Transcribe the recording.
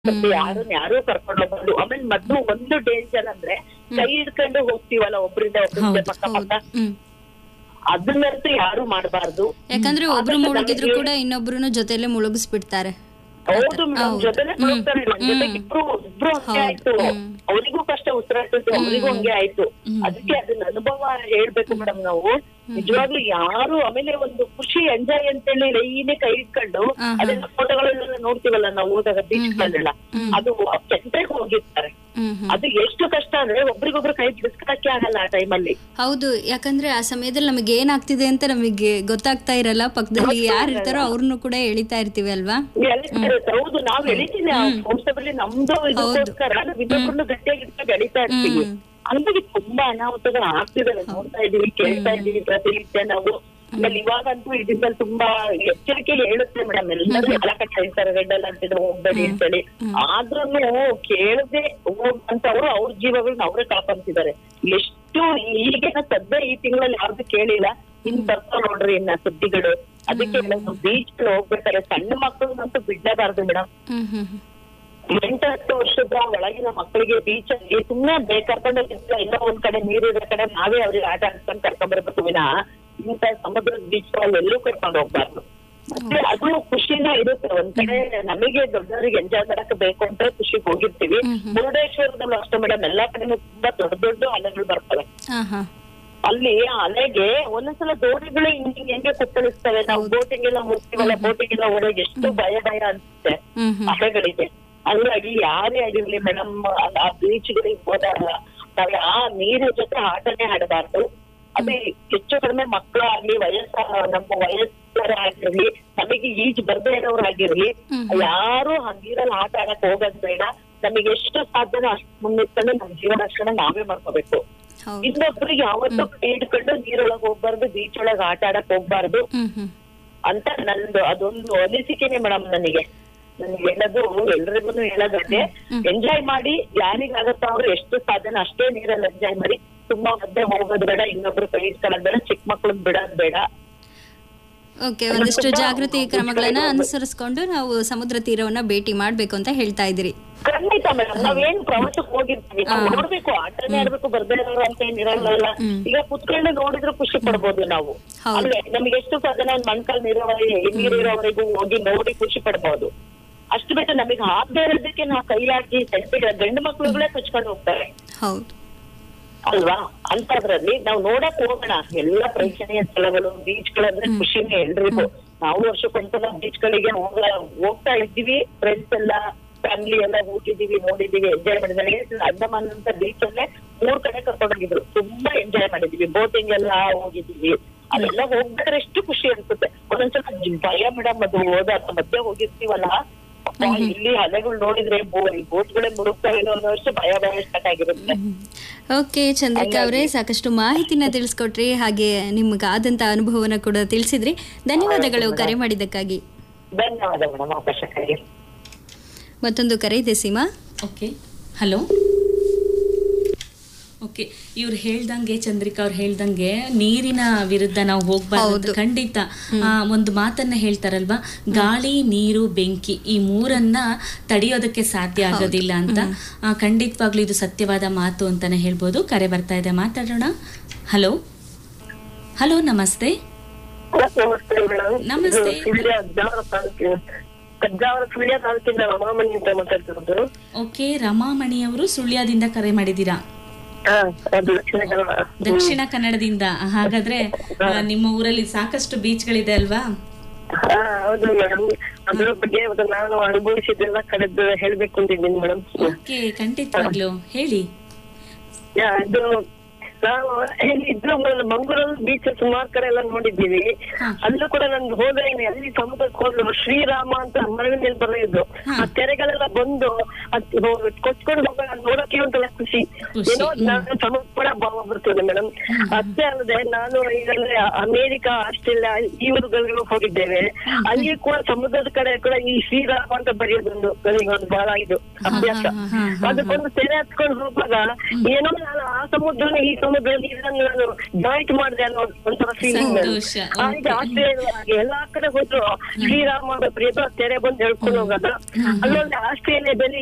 ಮತ್ತೆ ಯಾರನ್ನ ಯಾರು ಕರ್ಕೊಂಡು ಹೋಗ್ಬಾರ್ದು ಆಮೇಲೆ ಮೊದ್ಲು ಒಂದು ಡೇಂಜರ್ ಅಂದ್ರೆ ಕೈ ಹಿಡ್ಕೊಂಡು ಹೋಗ್ತೀವಲ್ಲ ಒಬ್ರಿಂದ ಒಬ್ರಿಂದ ಹೌದು ಪಕ್ಕ ಪಕ್ಕ ಹ್ಮ್ ಅದನ್ನಂತೂ ಯಾರು ಮಾಡಬಾರ್ದು ಯಾಕಂದ್ರೆ ಒಬ್ರು ಮುಳುಗಿದ್ರು ಕೂಡ ಇನ್ನೊಬ್ರು ಜೊತೆಲೆ ಮುಳುಗಿಸ್ಬಿಡ್ತಾರೆ ಹೌದು ಮೇಡಮ್ ಹೌದು. ಜೊತೆಲೆ ಹ್ಮ್. ಹೋಗ್ತಾರೆ ನನ್ ಜೊತೆ ಹ್ಮ್. ಇಬ್ರು ಇಬ್ರು ಹಂಗೆ ಹೌದು. ಆಯ್ತು ಹ್ಮ್. ಅವರಿಗೂ ಕಷ್ಟ ಉಸಿರಾಡ್ತಿತ್ತು ಅವರಿಗೂ ಹಂಗೆ ಆಯ್ತು ಹ್ಮ್. ಅದಕ್ಕೆ ಅದನ್ನ ಅನುಭವ ಹೇಳ್ಬೇಕು ಮೇಡಮ್ ನಾವು ನಿಜವಾಗ್ಲೂ ಯಾರು ಆಮೇಲೆ ಒಂದು ಖುಷಿ ಎಂಜಾಯ್ ಅಂತೇಳಿ ಲೈನೇ ಕೈ ಇಟ್ಕೊಂಡು ಹಾ, ಹಾ. ಅದನ್ನ ಫೋಟೋಗಳೆಲ್ಲ ನೋಡ್ತೀವಲ್ಲ ನಾವು ಹೋದಾಗ ಬೀಚ್ಗಳೆಲ್ಲ ಹ್ಮ್. ಅದು ಸೆಂಟ್ರಿಗೆ ಹೋಗಿರ್ತಾರೆ ಹ್ಮ್ ಹ್ಮ್ ಅದು ಎಷ್ಟು ಕಷ್ಟ ಅಂದ್ರೆ ಒಬ್ರಿಗೊಬ್ರು ಕೈ ಬಿಡಿಸ್ಕೊಳಕ್ಕೆ ಆಗಲ್ಲ ಆ ಟೈಮಲ್ಲಿ ಹೌದು ಯಾಕಂದ್ರೆ ಆ ಸಮಯದಲ್ಲಿ ನಮಗೆ ಏನಾಗ್ತಿದೆ ಅಂತ ನಮಗೆ ಗೊತ್ತಾಗ್ತಾ ಇರಲ್ಲ ಪಕ್ಕದಲ್ಲಿ ಯಾರು ಇರ್ತಾರೋ ಅವ್ರನ್ನು ಕೂಡ ಎಳಿತಾ ಇರ್ತೀವಿ ಅಲ್ವಾ ಎಳಿತಾರೆ. ಹೌದು ನಾವ್ ಎಳಿತೀವಿ ಆ ಸಂಸ್ಥೆಯಲ್ಲಿ ನಮ್ದು ಇದಕ್ಕೋಸ್ಕರ ನಾವ್ ಇನ್ನೊಬ್ಬರನ್ನು ಗಟ್ಟಿಯಾಗಿ ಇಟ್ಕೊಂಡು ಎಳಿತಾ ಇರ್ತೀವಿ ಹ್ಮ್. ಹಂಗಾಗಿ ತುಂಬಾ ಅನಾಹುತಗಳು ಆಗ್ತಿದಾವೆ ನೋಡ್ತಾ ಇದೀವಿ ಕೇಳ್ತಾ ಇದೀವಿ ಪ್ರತಿನಿತ್ಯ ನಾವು ಆಮೇಲೆ ಇವಾಗಂತೂ ಇದರಿಂದ ತುಂಬಾ ಎಚ್ಚರಿಕೆ ಹೇಳುತ್ತೆ ಮೇಡಮ್ ಎಲ್ಲರೂ ಎಲ್ಲ ಕಡೆ ಹೇಳ್ತಾರೆ ರೆಡ್ ಅಲರ್ಟ್ ಇದೆ ಹೋಗ್ಬೇಡಿ ಅಂತೇಳಿ ಆದ್ರೂನು ಕೇಳದೆ ಹೋಗುವಂತವ್ರು ಅವ್ರ ಜೀವಗಳನ್ನ ಅವರೇ ಕಳ್ಕೊಂತಿದ್ದಾರೆ ಎಷ್ಟು ಈಗಿನ ಸದ್ಯ ಈ ತಿಂಗಳಲ್ಲಿ ಯಾವ್ದು ಕೇಳಿಲ್ಲ ಇನ್ ಬರ್ತಾವ ನೋಡ್ರಿ ಇನ್ನ ಸುದ್ದಿಗಳು ಅದಕ್ಕೆ ಹೇಳೋದು ಬೀಚ್ ಹೋಗ್ಬೇಕಾದ್ರೆ ಸಣ್ಣ ಮಕ್ಕಳನ್ನಂತೂ ಬಿಡ್ಲೇಬಾರ್ದು ಮೇಡಮ್ ಹ್ಮ್ ಹ್ಮ್ ಹ್ಮ್. ಎಂಟು ಹತ್ತು ವರ್ಷದ ಒಳಗಿನ ಮಕ್ಕಳಿಗೆ ಬೀಚ್ ಅಲ್ಲಿ ಸುಮ್ನೆ ಬೇಕಾರ್ಕೊಂಡು ಹೋಗಿರ್ತಿಲ್ಲ ಎಲ್ಲೋ ಒಂದ್ ಕಡೆ ನೀರಿರೋ ಕಡೆ ನಾವೇ ಅವ್ರಿಗೆ ಆಟ ಆಡ್ಕೊಂಡು ಕರ್ಕೊಂಡ್ ಬರ್ಬೇಕು ವಿನ ಇಂತ ಸಮುದ್ರದ ಬೀಚ್ ಎಲ್ಲೂ ಕರ್ಕೊಂಡು ಹೋಗ್ಬಾರ್ದು ಮತ್ತೆ ಅದು ಖುಷಿನ ಇರುತ್ತೆ ಒಂದ್ ಕಡೆ ನಮಗೆ ದೊಡ್ಡವರಿಗೆ ಎಂಜಾಯ್ ಮಾಡಕ್ ಬೇಕು ಅಂತ ಖುಷಿಗೆ ಹೋಗಿರ್ತೀವಿ ಮುರುಡೇಶ್ವರದಲ್ಲೂ ಅಷ್ಟೇ ಮೇಡಮ್ ಎಲ್ಲಾ ಕಡೆನೂ ತುಂಬಾ ದೊಡ್ಡ ದೊಡ್ಡ ಅಲೆಗಳು ಬರ್ತವೆ ಹಾ ಹಾ ಅಲ್ಲಿ ಆ ಅಲೆಗೆ ಒಂದೊಂದ್ಸಲ ದೋಣಿಗಳು ಹಿಂಗ್ ಹೆಂಗೆ ಕುತ್ತಳಿಸ್ತವೆ ನಾವು ಬೋಟಿಂಗ್ ಎಲ್ಲ ಹೋಗ್ತೀವಲ್ಲ ಬೋಟಿಂಗ್ ಎಲ್ಲ ಹೋದಾಗ ಎಷ್ಟು ಭಯ ಭಯ ಅನ್ಸುತ್ತೆ ಹ್ಮ್ ಹ್ಮ್ ಅಲೆಗಳಿಗೆ ಹಂಗಾಗಿ ಯಾರೇ ಆಗಿರ್ಲಿ ಮೇಡಮ್ ಆ ಬೀಚ್ಗಳಿಗೆ ಹೋದಾಗ ನಾವ್ ಆ ನೀರಿನ ಜೊತೆ ಆಟನೇ ಆಡಬಾರ್ದು ಅದೇ ಹೆಚ್ಚು ಕಡಿಮೆ ಮಕ್ಕಳಾಗ್ಲಿ ವಯಸ್ಸ ನಮ್ಮ ವಯಸ್ಸರ ಆಗಿರ್ಲಿ ನಮಗೆ ಈಜ್ ಬರ್ದೇ ಇರೋರಾಗಿರ್ಲಿ ಯಾರು ಆ ನೀರಲ್ಲಿ ಆಟ ಆಡಕ್ ಹೋಗೋದ್ ಬೇಡ ನಮಗೆ ಎಷ್ಟು ಸಾಧ್ಯನೋ ಅಷ್ಟು ಮುನ್ನಿಟ್ಕೊಂಡು ನಮ್ ಜೀವನ ರಕ್ಷಣೆ ನಾವೇ ಮಾಡ್ಕೋಬೇಕು ಹೌದು ಇನ್ನೊಬ್ರಿಗೆ ಯಾವತ್ತೂ ಕೈ ಹಿಡ್ಕೊಂಡು ನೀರೊಳಗ್ ಹೋಗ್ಬಾರ್ದು ಬೀಚ್ ಒಳಗ್ ಆಟ ಆಡಕ್ ಹೋಗ್ಬಾರ್ದು ಹ್ಮ್ ಹ್ಮ್ ಅಂತ ನಂದು ಅದೊಂದು ಅನಿಸಿಕೆನೆ ಮೇಡಮ್ ನನಗೆ ನನ್ಗೆ ಹೇಳೋದು ಎಲ್ರಿಗೂ ಹೇಳೋದಂತೆ ಎಂಜಾಯ್ ಮಾಡಿ ಯಾರಿಗಾಗತ್ತೋ ಅವ್ರು ಎಷ್ಟು ಸಾಧ್ಯನ ಅಷ್ಟೇ ನೀರಲ್ಲಿ ಎಂಜಾಯ್ ಮಾಡಿ ತುಂಬಾ ಮಧ್ಯೆ ಹೋಗೋದ್ ಬೇಡ ಇನ್ನೊಬ್ರು ಕೈ ಇಟ್ಕೊಳ್ಳೋದ್ ಬೇಡ ಚಿಕ್ಕ ಮಕ್ಳನ್ನ ಬಿಡೋದ್ ಬೇಡ ಓಕೆ ಒಂದಿಷ್ಟು ಜಾಗೃತಿ ಕ್ರಮಗಳನ್ನ ಅನುಸರಿಸ್ಕೊಂಡು ನಾವು ಸಮುದ್ರ ತೀರವನ್ನ ಭೇಟಿ ಮಾಡ್ಬೇಕು ಅಂತ ಹೇಳ್ತಾ ಇದ್ದೀರಿ ಖಂಡಿತ ಮೇಡಮ್ ನಾವೇನ್ ಪ್ರವಾಸಕ್ಕೆ ಹೋಗಿರ್ತೀವಿ ನಾವು ನೋಡ್ಬೇಕು ಆಟನೇ ಆಡ್ಬೇಕು ಬರ್ದೇ ಇರೋರು ಅಂತ ಏನ್ ಇರಲ್ಲ ಈಗ ಕುತ್ಕೊಂಡು ನೋಡಿದ್ರು ಖುಷಿ ಪಡ್ಬೋದು ನಾವು ಹೌದು. ಅಲ್ಲೇ ನಮ್ಗೆ ಎಷ್ಟು ಸಾಧನ ಒಂದ್ ಮಣ್ಕಲ್ ನೀರಾವರಿ ನೀರಿರೋವರೆಗೂ ಹೋಗಿ ನೋಡಿ ಖುಷಿ ಪಡ್ಬೋದು ಅಷ್ಟು ಬಿಟ್ಟು ನಮಗೆ ಆಗದೆ ಇರೋದಕ್ಕೆ ನಾವು ಕೈಲಾಕಿ ಸೆಲ್ಫಿ ಗಂಡು ಮಕ್ಳುಗಳೇ ಕಚ್ಕೊಂಡು ಹೋಗ್ತಾರೆ ಹೌದು ಅಲ್ವಾ ಅಂತದ್ರಲ್ಲಿ ನಾವು ನೋಡಕ್ ಹೋಗೋಣ ಎಲ್ಲಾ ಪ್ರೇಕ್ಷಣೀಯ ಸ್ಥಳಗಳು ಬೀಚ್ಗಳಂದ್ರೆ ಖುಷಿನೇ ಎಲ್ರಿಗೂ ನಾವು ವರ್ಷಕ್ಕೊಂದ್ಸಲ ಬೀಚ್ಗಳಿಗೆ ಹೋಗ ಹೋಗ್ತಾ ಇದ್ದೀವಿ ಫ್ರೆಂಡ್ಸ್ ಎಲ್ಲ ಫ್ಯಾಮಿಲಿ ಎಲ್ಲ ಹೋಗಿದೀವಿ ನೋಡಿದೀವಿ ಎಂಜಾಯ್ ಮಾಡಿದ್ರೆ ಅಂಡಮಾನ್ ಅಂತ ಬೀಚ್ ಅಲ್ಲೇ ಮೂರ್ ಕಡೆ ಕರ್ಕೊಂಡೋಗಿದ್ರು ತುಂಬಾ ಎಂಜಾಯ್ ಮಾಡಿದೀವಿ ಬೋಟಿಂಗ್ ಎಲ್ಲ ಹೋಗಿದೀವಿ ಅದೆಲ್ಲ ಹೋಗ್ಬೇಕಾದ್ರೆ ಎಷ್ಟು ಖುಷಿ ಅನ್ಸುತ್ತೆ ಒಂದೊಂದ್ಸಲ ಭಯ ಮೇಡಮ್ ಅದು ಹೋದಾಗ ಮಧ್ಯೆ ಹೋಗಿರ್ತೀವಲ್ಲ ಅಪ್ಪ, ಇಲ್ಲಿ ಅಲೆಗಳು ನೋಡಿದ್ರೆ ಬೋಟ್ಗಳೇ ಮುಳುಗ್ತಾವೆ ಅನ್ನೋ ಅಷ್ಟು ಭಯ ಭಯ ಸ್ಟಾರ್ಟ್ ಆಗಿರುತ್ತೆ ಓಕೆ ಚಂದ್ರಿಕಾ ಅವರೇ ಸಾಕಷ್ಟು ಮಾಹಿತಿನ ತಿಳಿಸ್ಕೊಟ್ರಿ ಹಾಗೆ ನಿಮ್ಗಾದಂತ ಅನುಭವನ ಕೂಡ ತಿಳಿಸಿದ್ರಿ ಧನ್ಯವಾದಗಳು ಕರೆ ಮಾಡಿದ್ದಕ್ಕಾಗಿ ಧನ್ಯವಾದ ಮೇಡಮ್ ಅವಕಾಶಕ್ಕಾಗಿ ಮತ್ತೊಂದು ಕರೆ ಇದೆ ಸೀಮಾ ಓಕೆ ಹಲೋ ಓಕೆ ಇವ್ರು ಹೇಳ್ದಂಗೆ ಚಂದ್ರಿಕಾ ಅವ್ರು ಹೇಳ್ದಂಗೆ ನೀರಿನ ವಿರುದ್ಧ ನಾವು ಹೋಗ್ಬಾರ್ದು ಹೌದು. ಖಂಡಿತ ಆ, ಒಂದು ಮಾತನ್ನ ಹೇಳ್ತಾರಲ್ವಾ ಗಾಳಿ ನೀರು ಬೆಂಕಿ ಈ ಮೂರನ್ನ ತಡೆಯೋದಕ್ಕೆ ಸಾಧ್ಯ ಆಗೋದಿಲ್ಲ ಅಂತ ಆ, ಖಂಡಿತವಾಗ್ಲೂ ಇದು ಸತ್ಯವಾದ ಮಾತು ಅಂತಾನೆ ಹೇಳ್ಬೋದು ಕರೆ ಬರ್ತಾ ಇದೆ ಮಾತಾಡೋಣ ಹಲೋ ಹಲೋ ನಮಸ್ತೆ ನಮಸ್ತೆ ಮೇಡಮ್ ನಮಸ್ತೆ. ಸುಳ್ಯ ಅಜ್ಜಾವರ ತಾಲೂಕಿನ ಅಜ್ಜಾವರ ಸುಳ್ಯ ತಾಲೂಕಿನ ರಮಾಮಣಿ ಅಂತ ಮಾತಾಡ್ತಿರೋದು ಓಕೆ ರಮಾಮಣಿ ಅವರು ಸುಳ್ಯದಿಂದ ಕರೆ ಮಾಡಿದ್ದೀರಾ ಹಾ ಅದು ದಕ್ಷಿಣ ಕನ್ನಡ ದಕ್ಷಿಣ ಕನ್ನಡದಿಂದ ಹಾಗಾದ್ರೆ ಆ, ನಿಮ್ಮ ಊರಲ್ಲಿ ಸಾಕಷ್ಟು ಬೀಚ್ಗಳಿದೆ ಅಲ್ವಾ ಹಾ ಹೌದು ಮೇಡಮ್ ಅದ್ರ ಬಗ್ಗೆ ಇವತ್ತು ನಾನು ಅನುಭವಿಸಿದ್ದೆಲ್ಲ ಕಡೆದು ಹೇಳ್ಬೇಕು ಅಂತಿದ್ದೀನಿ ಮೇಡಮ್ ಓಕೆ ಖಂಡಿತವಾಗ್ಲು ಹೇಳಿ ಅದು ನಾವು ಇಲ್ಲಿ ಇದ್ರು ಮಂಗಳೂರು ಬೀಚ್ ಸುಮಾರು ಕಡೆ ಎಲ್ಲ ನೋಡಿದ್ದೀವಿ ಹಾ. ಅಲ್ಲೂ ಕೂಡ ನನ್ಗೆ ಹೋದ್ರೆ ಇನ್ನು ಎಲ್ಲಿ ಸಮುದ್ರಕ್ಕೆ ಹೋದ್ರು ಶ್ರೀರಾಮ ಅಂತ ಮರಳಿನಲ್ಲಿ ಬರೆಯೋದು ಹಾ. ಆ ತೆರೆಗಳೆಲ್ಲ ಬಂದು ಅದ್ ಹೋ- ಕೊಚ್ಕೊಂಡು ಹೋಗ ನೋಡಕ್ಕೆ ಒಂಥರ ಖುಷಿ ಖುಷಿ. ಏನೋ ನಾನು ಸಮುದ್ರ ಕೂಡ ಭಾವ ಬರ್ತದೆ ಮೇಡಮ್ ಅಷ್ಟೇ ಅಲ್ಲದೆ ನಾನು ಈಗಂದ್ರೆ ಅಮೇರಿಕ ಆಸ್ಟ್ರೇಲಿಯಾ ಈ ಊರುಗಳಿಗೂ ಹೋಗಿದ್ದೇವೆ ಅಲ್ಲಿ ಕೂಡ ಸಮುದ್ರದ ಕಡೆ ಕೂಡ ಈ ಶ್ರೀರಾಮ ಅಂತ ಬರೆಯೋದೊಂದು ನನಗೊಂದು ಬಹಳ ಇದು ಅಭ್ಯಾಸ ಹಾ, ಹಾ, ಹಾ, ಅದಕ್ಕೊಂದು ತೆರೆ ಹತ್ಕೊಂಡು ಹೋಗುವಾಗ ಏನೋ ನಾನು ಆ ಸಮುದ್ರನ ಈ ಸಮುದ್ರ ಸಮುದ್ರ ನೀರನ್ನು ನಾನು ಜಾಯಿಂಟ್ ಮಾಡಿದೆ ಅನ್ನೋ ಒಂಥರ ಫೀಲಿಂಗ್ ಸಂತೋಷ. ಈಗ ಆಸ್ಟ್ರೇಲಿಯಾ ಎಲ್ಲಾ ಕಡೆ ಹೋದ್ರು ಶ್ರೀರಾಮ ಪ್ರಿಯದ ತೆರೆ ಬಂದು ಹೇಳ್ಕೊಂಡು ಹೋಗೋದು ಅಲ್ಲೊಂದು ಆಸ್ಟ್ರೇಲಿಯಾದಲ್ಲಿ